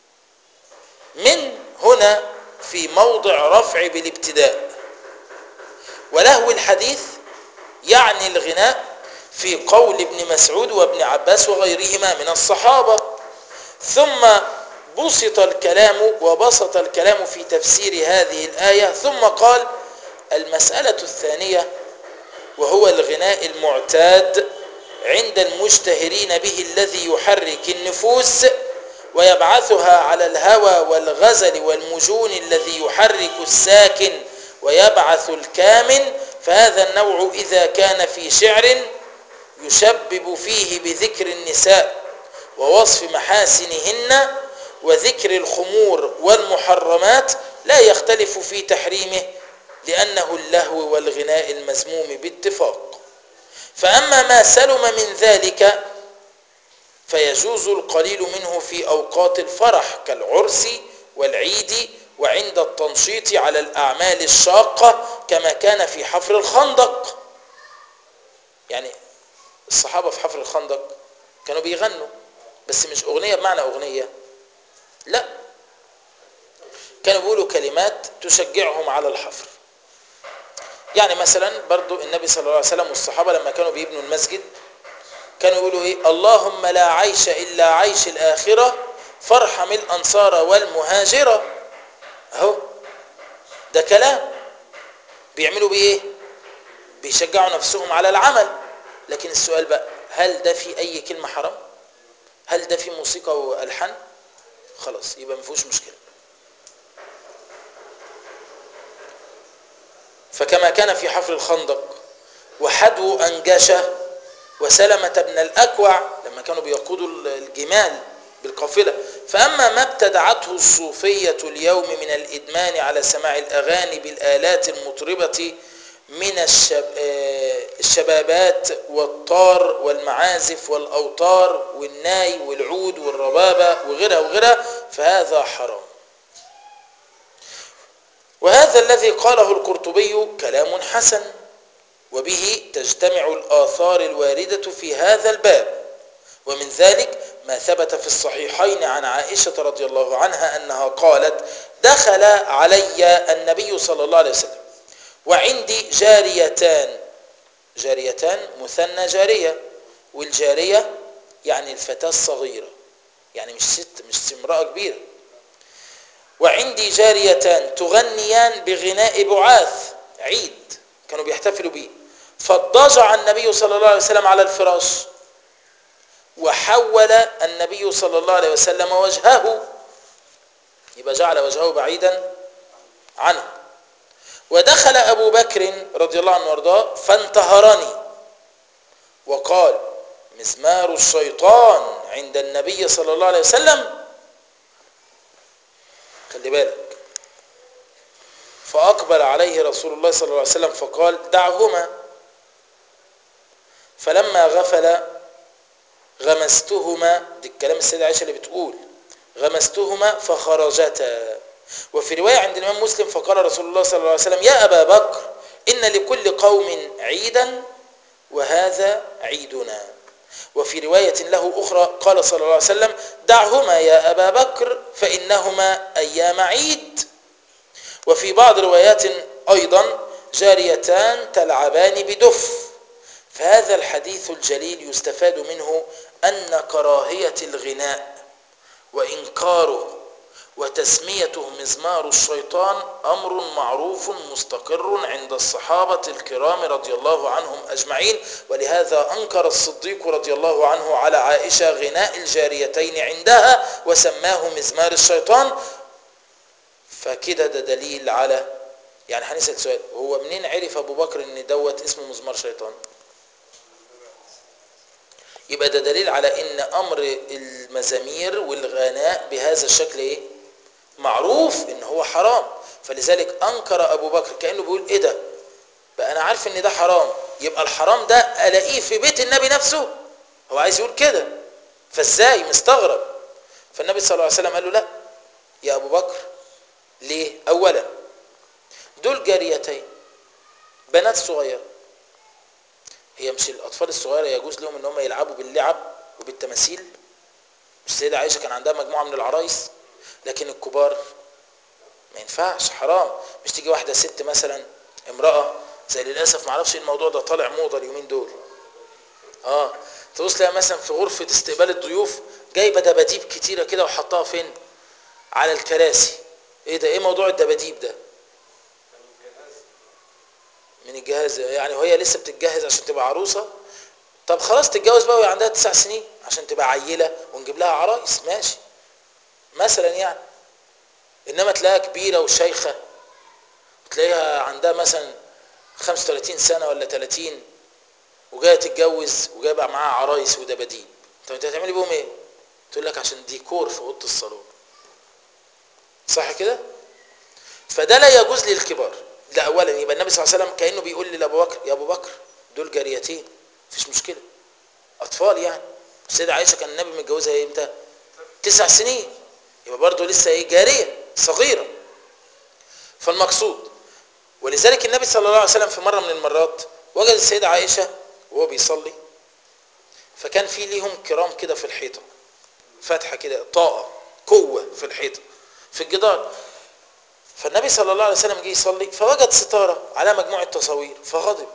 A: من هنا في موضع رفع بالابتداء ولهو الحديث يعني الغناء في قول ابن مسعود وابن عباس وغيرهما من الصحابة ثم بسط الكلام وبسط الكلام في تفسير هذه الآية ثم قال المسألة الثانية وهو الغناء المعتاد عند المجتهرين به الذي يحرك النفوس ويبعثها على الهوى والغزل والمجون الذي يحرك الساكن ويبعث الكامن فهذا النوع إذا كان في شعر يشبب فيه بذكر النساء ووصف محاسنهن وذكر الخمور والمحرمات لا يختلف في تحريمه لأنه اللهو والغناء المزموم باتفاق فأما ما سلم من ذلك فيجوز القليل منه في أوقات الفرح كالعرس والعيد وعند التنشيط على الأعمال الشاقة كما كان في حفر الخندق يعني الصحابة في حفر الخندق كانوا بيغنوا بس مش أغنية بمعنى أغنية لا كانوا بيقولوا كلمات تشجعهم على الحفر يعني مثلا برضو النبي صلى الله عليه وسلم والصحابة لما كانوا بيبنوا المسجد كانوا يقولوا ايه اللهم لا عيش إلا عيش الآخرة فارحم الأنصار والمهاجرة اهو ده كلام بيعملوا بيه ايه بيشجعوا نفسهم على العمل لكن السؤال بقى هل ده في أي كلمة حرام هل ده في موسيقى والحان خلاص يبقى ما فيهوش مشكله فكما كان في حفر الخندق وحدو أنجشة وسلمة بن الأكوع لما كانوا بيقودوا الجمال بالقافلة فأما ما ابتدعته الصوفية اليوم من الإدمان على سماع الأغاني بالآلات المطربة من الشب... الشبابات والطار والمعازف والأوتار والناي والعود والربابة وغيرها وغيرها فهذا حرام وهذا الذي قاله القرطبي كلام حسن وبه تجتمع الآثار الواردة في هذا الباب ومن ذلك ما ثبت في الصحيحين عن عائشة رضي الله عنها أنها قالت دخل علي النبي صلى الله عليه وسلم وعندي جاريتان جاريتان مثنى جارية والجارية يعني الفتاة الصغيرة يعني مش ست مش امرأة كبيرة وعندي جاريتان تغنيان بغناء بعاث عيد كانوا بيحتفلوا به فاضطجع النبي صلى الله عليه وسلم على الفراش وحول النبي صلى الله عليه وسلم وجهه يبقى جعل وجهه بعيدا عنه ودخل أبو بكر رضي الله عنه وارضاه فانتهرني وقال مزمار الشيطان عند النبي صلى الله عليه وسلم خلي بالك فأقبل عليه رسول الله صلى الله عليه وسلم فقال دعهما فلما غفل غمستهما دي الكلام السيدة عائشة اللي بتقول غمستهما فخرجتا وفي رواية عند الإمام مسلم فقال رسول الله صلى الله عليه وسلم يا أبا بكر إن لكل قوم عيدا وهذا عيدنا وفي رواية له أخرى قال صلى الله عليه وسلم دعهما يا أبا بكر فإنهما أيام عيد وفي بعض روايات أيضا جاريتان تلعبان بدف فهذا الحديث الجليل يستفاد منه أن كراهية الغناء وإنكاره وتسميته مزمار الشيطان أمر معروف مستقر عند الصحابة الكرام رضي الله عنهم أجمعين ولهذا أنكر الصديق رضي الله عنه على عائشة غناء الجاريتين عندها وسماه مزمار الشيطان فكده ده دليل على يعني هنسأل سؤال هو منين عرف أبو بكر إن دوت اسمه مزمار شيطان يبقى ده دليل على ان امر المزامير والغناء بهذا الشكل ايه معروف ان هو حرام فلذلك انكر ابو بكر كانه بيقول ايه ده بقى انا عارف ان ده حرام يبقى الحرام ده الاقيه في بيت النبي نفسه هو عايز يقول كده فازاي مستغرب فالنبي صلى الله عليه وسلم قال له لا يا ابو بكر ليه اولا دول جاريتين بنات صغيره هي مش الاطفال الصغيره يجوز لهم ان هم يلعبوا باللعب وبالتماثيل مش السيده عائشه كان عندها مجموعه من العرايس لكن الكبار ما ينفعش حرام مش تيجي واحده ست مثلا امراه زي للاسف ما اعرفش الموضوع ده طالع موضه اليومين دول اه تبص تلاقي مثلا في غرفه استقبال الضيوف جايبه دباديب كتيره كده وحطها فين على الكراسي ايه ده ايه موضوع الدباديب ده من الجهاز يعني وهي لسه بتتجهز عشان تبقى عروسة طب خلاص تتجوز بقى وهي عندها تسع سنين عشان تبقى عيلة ونجيب لها عرايس ماشي مثلا يعني انما تلاقيها كبيرة وشيخة وتلاقيها عندها مثلا 35 سنة ولا 30 وجاية تتجوز وجايبة معاها عرايس ودباديب طب انت هتعملي بيهم ايه؟ تقول لك عشان ديكور في اوضه الصالون صح كده؟ فده لا يجوز للكبار ده اولا يبقى النبي صلى الله عليه وسلم كانه بيقول لابو بكر يا ابو بكر دول جاريتين مفيش مشكله اطفال يعني السيده عائشه كان النبي متجوزها امتى تسع سنين يبقى برضه لسه ايه جاريه صغيره فالمقصود ولذلك النبي صلى الله عليه وسلم في مره من المرات وجد السيده عائشه وهو بيصلي فكان في ليهم كرام كده في الحيطه فتحه كده طاقه قوه في الحيطه في الجدار فالنبي صلى الله عليه وسلم جه يصلي فوجد ستارة على مجموعة تصاوير فغضب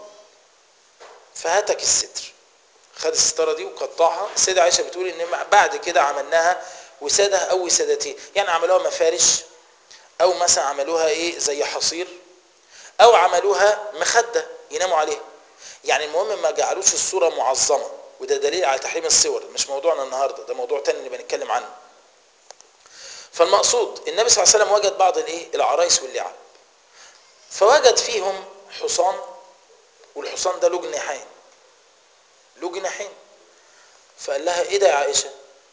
A: فهتك الستر خد الستارة دي وقطعها السيدة عائشة بتقول ان بعد كده عملناها وسادة او وسادتين يعني عملوها مفارش او مثلا عملوها ايه زي حصير او عملوها مخدة يناموا عليها يعني المهم ما جعلوش الصورة معظمة وده دليل على تحريم الصور مش موضوعنا النهاردة ده موضوع تاني اللي بنتكلم عنه فالمقصود النبي صلى الله عليه وسلم وجد بعض الايه العرايس واللعب فوجد فيهم حصان والحصان ده له جناحين له جناحين فقال لها ايه ده يا عائشه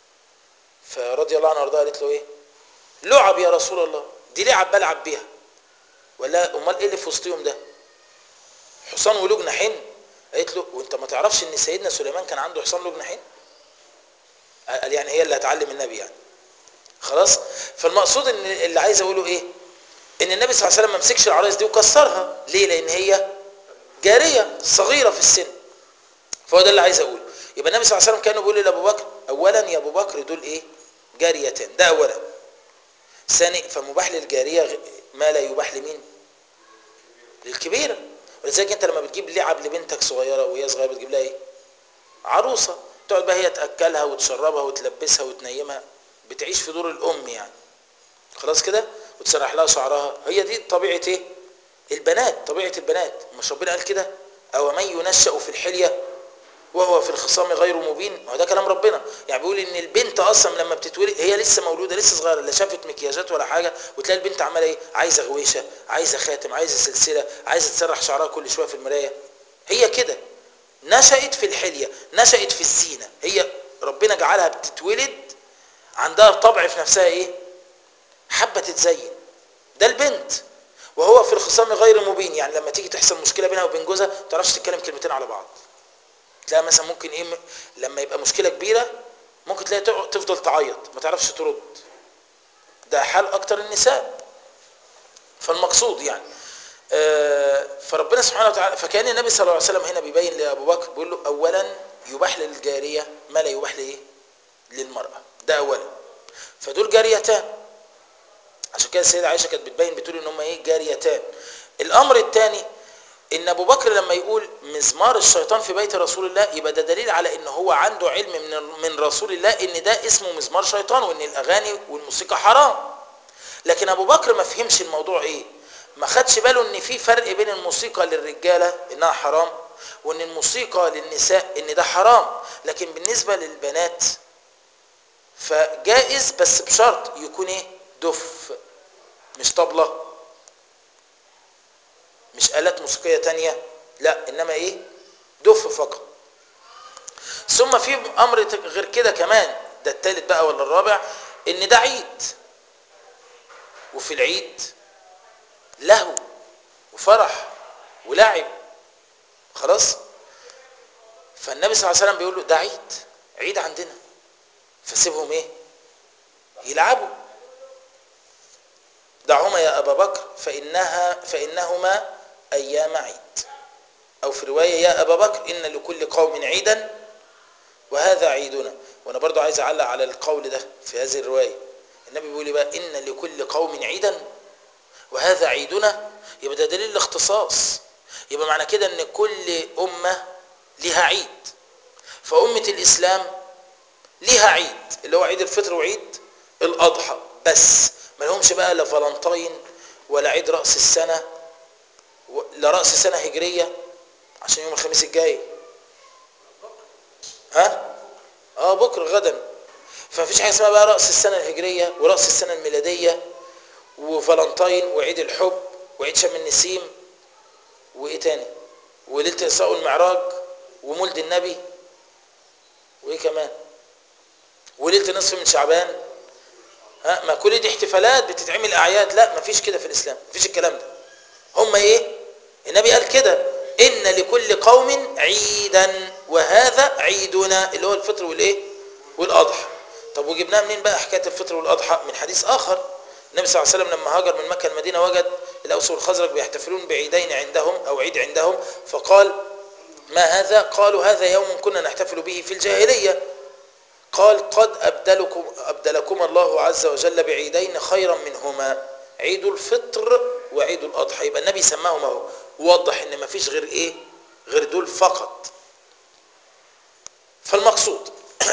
A: فرضي الله عنها وارضاها قالت له ايه لعب يا رسول الله دي لعب بلعب بيها ولا امال ايه اللي في وسطهم ده حصان وله جناحين قالت له وانت ما تعرفش ان سيدنا سليمان كان عنده حصان له جناحين قال يعني هي اللي هتعلم النبي يعني خلاص فالمقصود ان اللي عايز اقوله ايه ان النبي صلى الله عليه وسلم ما مسكش العرايس دي وكسرها ليه لان هي جاريه صغيره في السن فهو ده اللي عايز اقوله يبقى النبي صلى الله عليه وسلم كان بيقول لابو بكر اولا يا ابو بكر دول ايه جاريتان ده اولا ثاني فمباح للجاريه ما لا يباح لمين للكبيره ولذلك انت لما بتجيب لعب لبنتك صغيره وهي صغيره بتجيب لها ايه عروسه تقعد بقى هي تاكلها وتشربها وتلبسها وتنيمها بتعيش في دور الام يعني خلاص كده وتسرح لها شعرها هي دي طبيعه ايه البنات طبيعه البنات مش ربنا قال كده او من ينشا في الحليه وهو في الخصام غير مبين هو ده كلام ربنا يعني بيقول ان البنت اصلا لما بتتولد هي لسه مولوده لسه صغيره لا شافت مكياجات ولا حاجه وتلاقي البنت عماله ايه عايزه غويشه عايزه خاتم عايزه سلسله عايزه تسرح شعرها كل شويه في المرايه هي كده نشأت في الحليه نشأت في الزينه هي ربنا جعلها بتتولد عندها طبع في نفسها ايه حابة تتزين ده البنت وهو في الخصام غير مبين يعني لما تيجي تحصل مشكلة بينها وبين جوزها ما تعرفش تتكلم كلمتين على بعض تلاقي مثلا ممكن ايه لما يبقى مشكلة كبيرة ممكن تلاقي تقعد- تفضل تعيط ما تعرفش ترد ده حال اكتر النساء فالمقصود يعني آه، فربنا سبحانه وتعالى فكان النبي صلى الله عليه وسلم هنا بيبين لابو بكر بيقول له اولا يباح للجاريه ما لا يباح لايه للمراه ده اولا فدول جاريتان عشان كده السيده عائشه كانت بتبين بتقول ان هم ايه جاريتان الامر الثاني ان ابو بكر لما يقول مزمار الشيطان في بيت رسول الله يبقى ده دليل على ان هو عنده علم من من رسول الله ان ده اسمه مزمار شيطان وان الاغاني والموسيقى حرام لكن ابو بكر ما فهمش الموضوع ايه ما خدش باله ان في فرق بين الموسيقى للرجاله انها حرام وان الموسيقى للنساء ان ده حرام لكن بالنسبه للبنات فجائز بس بشرط يكون ايه دف مش طبله مش آلات موسيقية تانية لا إنما إيه دف فقط ثم في أمر غير كده كمان ده التالت بقى ولا الرابع إن ده عيد وفي العيد لهو وفرح ولعب خلاص فالنبي صلى الله عليه وسلم بيقول له ده عيد عيد عندنا فسيبهم ايه يلعبوا دعهما يا أبا بكر فإنها فإنهما أيام عيد أو في رواية يا أبا بكر إن لكل قوم عيدا وهذا عيدنا وأنا برضو عايز أعلق على القول ده في هذه الرواية النبي بيقول لي بقى إن لكل قوم عيدا وهذا عيدنا يبقى ده دليل الاختصاص يبقى معنى كده ان كل أمة لها عيد فأمة الإسلام ليها عيد اللي هو عيد الفطر وعيد الأضحى بس ما لهمش بقى لا فالنتين ولا عيد رأس السنة و- لا رأس السنة هجرية عشان يوم الخميس الجاي ها اه بكره غدا فمفيش حاجه اسمها بقى رأس السنة الهجرية ورأس السنة الميلادية وفالنتين وعيد الحب وعيد شم النسيم وايه تاني وليلة الإسراء والمعراج ومولد النبي وايه كمان وليلة نصف من شعبان ها ما كل دي احتفالات بتتعمل اعياد لا ما فيش كده في الاسلام ما فيش الكلام ده هم ايه النبي قال كده ان لكل قوم عيدا وهذا عيدنا اللي هو الفطر والايه والاضحى طب وجبناها منين بقى حكايه الفطر والاضحى من حديث اخر النبي صلى الله عليه وسلم لما هاجر من مكه المدينه وجد الاوس والخزرج بيحتفلون بعيدين عندهم او عيد عندهم فقال ما هذا قالوا هذا يوم كنا نحتفل به في الجاهليه قال قد أبدلكم, أبدلكم الله عز وجل بعيدين خيرا منهما عيد الفطر وعيد الأضحى يبقى النبي سماهم اهو ووضح ان ما فيش غير ايه غير دول فقط فالمقصود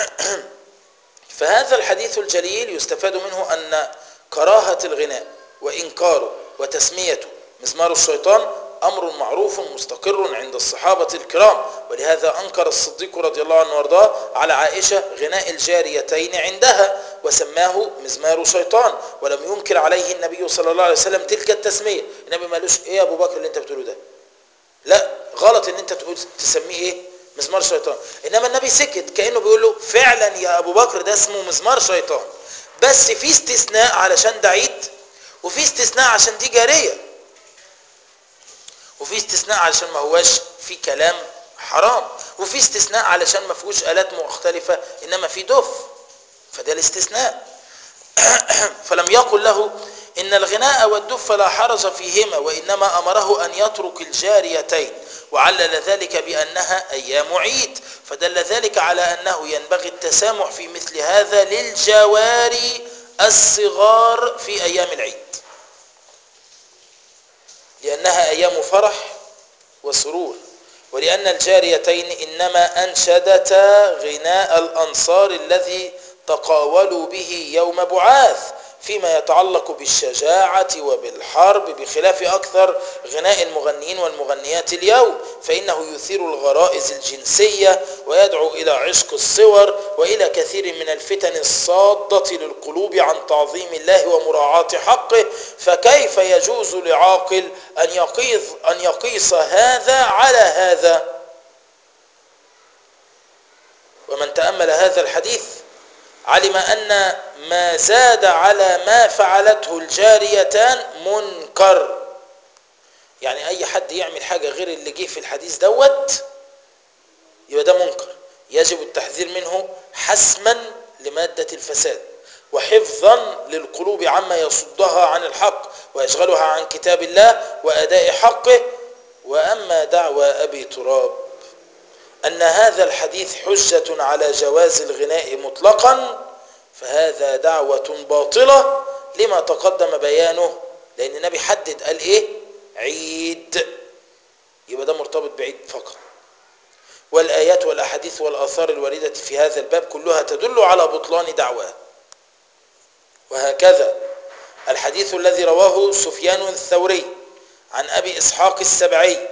A: فهذا الحديث الجليل يستفاد منه أن كراهة الغناء وإنكاره وتسميته مزمار الشيطان أمر معروف مستقر عند الصحابة الكرام ولهذا أنكر الصديق رضي الله عنه وارضاه على عائشة غناء الجاريتين عندها وسماه مزمار شيطان ولم ينكر عليه النبي صلى الله عليه وسلم تلك التسمية النبي ما قالوش ايه يا ابو بكر اللي انت بتقوله ده لا غلط ان انت تقول تسميه ايه مزمار شيطان انما النبي سكت كانه بيقول له فعلا يا ابو بكر ده اسمه مزمار شيطان بس في استثناء علشان ده عيد وفي استثناء عشان دي جاريه وفي استثناء علشان ما هواش في كلام حرام وفي استثناء علشان ما فيهوش آلات مختلفة إنما في دف فده الاستثناء فلم يقل له إن الغناء والدف لا حرج فيهما وإنما أمره أن يترك الجاريتين وعلل ذلك بأنها أيام عيد فدل ذلك على أنه ينبغي التسامح في مثل هذا للجواري الصغار في أيام العيد لأنها أيام فرح وسرور ولأن الجاريتين إنما أنشدتا غناء الأنصار الذي تقاولوا به يوم بعاث فيما يتعلق بالشجاعة وبالحرب بخلاف أكثر غناء المغنيين والمغنيات اليوم فإنه يثير الغرائز الجنسية ويدعو إلى عشق الصور وإلى كثير من الفتن الصادة للقلوب عن تعظيم الله ومراعاة حقه فكيف يجوز لعاقل أن يقيس, أن يقيس هذا على هذا ومن تأمل هذا الحديث علم أن ما زاد على ما فعلته الجاريتان منكر يعني أي حد يعمل حاجة غير اللي جه في الحديث دوت يبقى ده منكر يجب التحذير منه حسما لمادة الفساد وحفظا للقلوب عما يصدها عن الحق ويشغلها عن كتاب الله وأداء حقه وأما دعوى أبي تراب أن هذا الحديث حجة على جواز الغناء مطلقا فهذا دعوة باطلة لما تقدم بيانه لأن النبي حدد قال إيه عيد يبقى ده مرتبط بعيد فقط والآيات والأحاديث والآثار الواردة في هذا الباب كلها تدل على بطلان دعواه وهكذا الحديث الذي رواه سفيان الثوري عن أبي إسحاق السبعي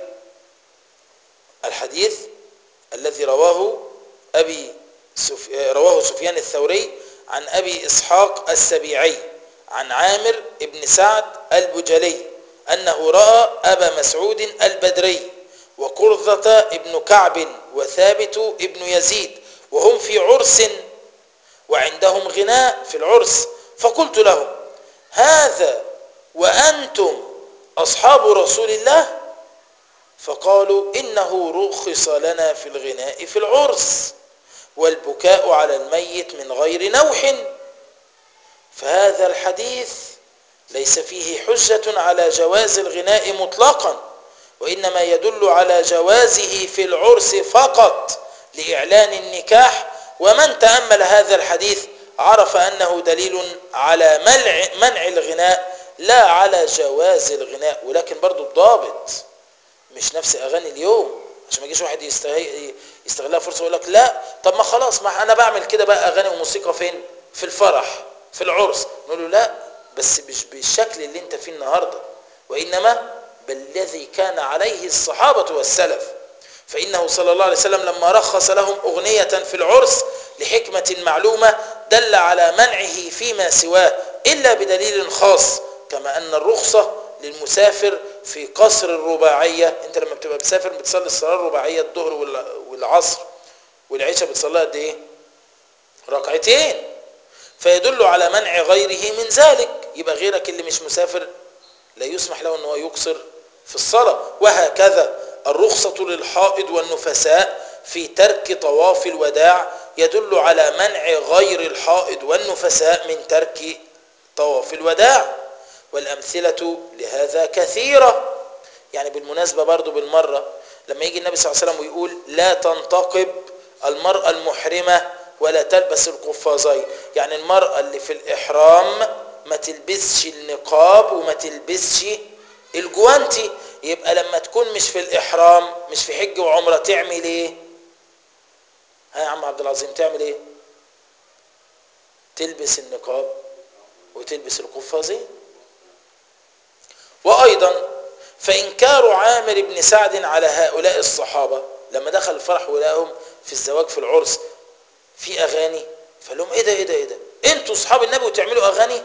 A: الحديث الذي رواه أبي سف... رواه سفيان الثوري عن أبي إسحاق السبيعي عن عامر بن سعد البجلي أنه رأى أبا مسعود البدري وقرظة ابن كعب وثابت ابن يزيد وهم في عرس وعندهم غناء في العرس فقلت لهم هذا وأنتم أصحاب رسول الله فقالوا إنه رخص لنا في الغناء في العرس والبكاء على الميت من غير نوح فهذا الحديث ليس فيه حجة على جواز الغناء مطلقا وإنما يدل على جوازه في العرس فقط لإعلان النكاح ومن تأمل هذا الحديث عرف أنه دليل على منع, منع الغناء لا على جواز الغناء ولكن برضو الضابط مش نفس أغاني اليوم عشان ما يجيش واحد يستغلها فرصة ويقول لك لا طب ما خلاص ما أنا بعمل كده بقى أغاني وموسيقى فين في الفرح في العرس نقول له لا بس مش بالشكل اللي انت فيه النهاردة وإنما بالذي كان عليه الصحابة والسلف فإنه صلى الله عليه وسلم لما رخص لهم أغنية في العرس لحكمة معلومة دل على منعه فيما سواه إلا بدليل خاص كما أن الرخصة للمسافر في قصر الرباعية انت لما بتبقى مسافر بتصلي الصلاة الرباعية الظهر والعصر والعشاء بتصليها قد ايه ركعتين فيدل على منع غيره من ذلك يبقى غيرك اللي مش مسافر لا يسمح له ان هو يقصر في الصلاة وهكذا الرخصة للحائض والنفساء في ترك طواف الوداع يدل على منع غير الحائض والنفساء من ترك طواف الوداع والأمثلة لهذا كثيرة يعني بالمناسبة برضو بالمرة لما يجي النبي صلى الله عليه وسلم ويقول لا تنتقب المرأة المحرمة ولا تلبس القفازين يعني المرأة اللي في الإحرام ما تلبسش النقاب وما تلبسش الجوانتي يبقى لما تكون مش في الإحرام مش في حج وعمرة تعمل ايه ها يا عم عبد العظيم تعمل ايه تلبس النقاب وتلبس القفازين وأيضا فإنكار عامر بن سعد على هؤلاء الصحابة لما دخل الفرح ولقاهم في الزواج في العرس في أغاني فقال لهم إيه ده إيه ده إيه ده أنتوا أصحاب النبي وتعملوا أغاني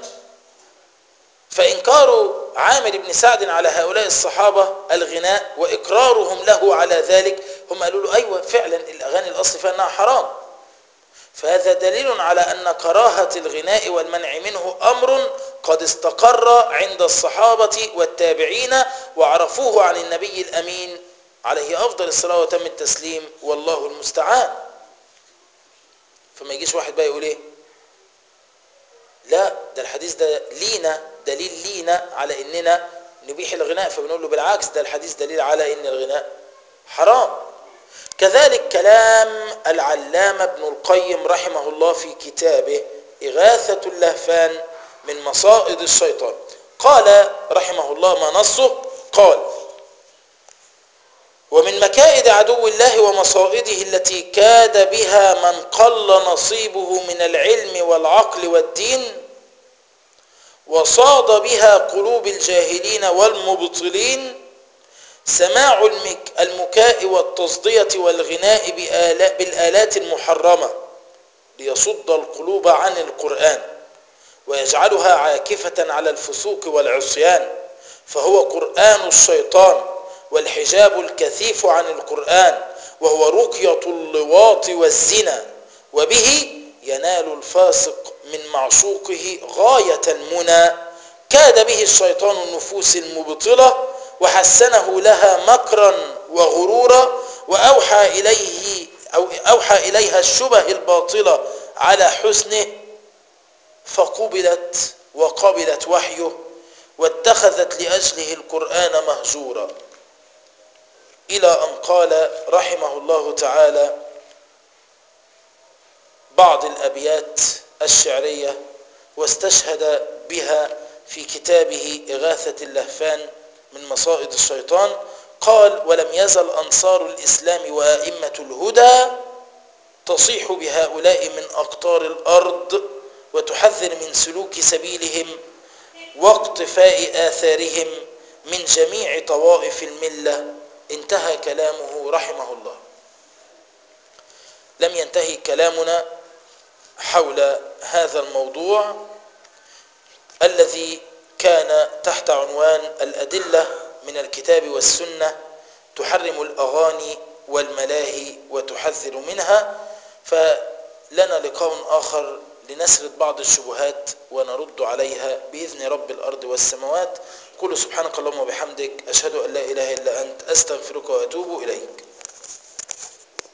A: فإنكار عامر بن سعد على هؤلاء الصحابة الغناء وإقرارهم له على ذلك هم قالوا له أيوة فعلا الأغاني الأصل فيها أنها حرام فهذا دليل على أن كراهة الغناء والمنع منه أمر قد استقر عند الصحابة والتابعين وعرفوه عن النبي الأمين عليه أفضل الصلاة وتم التسليم والله المستعان فما يجيش واحد بقى يقول ايه لا ده الحديث ده لينا دليل لينا على اننا نبيح الغناء فبنقول له بالعكس ده الحديث دليل على ان الغناء حرام كذلك كلام العلامة ابن القيم رحمه الله في كتابه إغاثة اللهفان من مصائد الشيطان قال رحمه الله ما نصه قال ومن مكائد عدو الله ومصائده التي كاد بها من قل نصيبه من العلم والعقل والدين وصاد بها قلوب الجاهلين والمبطلين سماع المكاء والتصدية والغناء بالآلات المحرمة ليصد القلوب عن القرآن ويجعلها عاكفة على الفسوق والعصيان فهو قرآن الشيطان والحجاب الكثيف عن القرآن وهو رقية اللواط والزنا وبه ينال الفاسق من معشوقه غاية المنى كاد به الشيطان النفوس المبطلة وحسنه لها مكرا وغرورا وأوحى إليه أو أوحى إليها الشبه الباطلة على حسنه فقبلت وقبلت وحيه واتخذت لأجله القرآن مهجورا إلى أن قال رحمه الله تعالى بعض الأبيات الشعرية واستشهد بها في كتابه إغاثة اللهفان من مصائد الشيطان قال ولم يزل أنصار الإسلام وآئمة الهدى تصيح بهؤلاء من أقطار الأرض وتحذر من سلوك سبيلهم واقتفاء آثارهم من جميع طوائف الملة انتهى كلامه رحمه الله لم ينتهي كلامنا حول هذا الموضوع الذي كان تحت عنوان الأدلة من الكتاب والسنة تحرم الأغاني والملاهي وتحذر منها فلنا لقاء آخر لنسرد بعض الشبهات ونرد عليها بإذن رب الأرض والسماوات قل سبحانك اللهم وبحمدك أشهد أن لا إله إلا أنت أستغفرك وأتوب إليك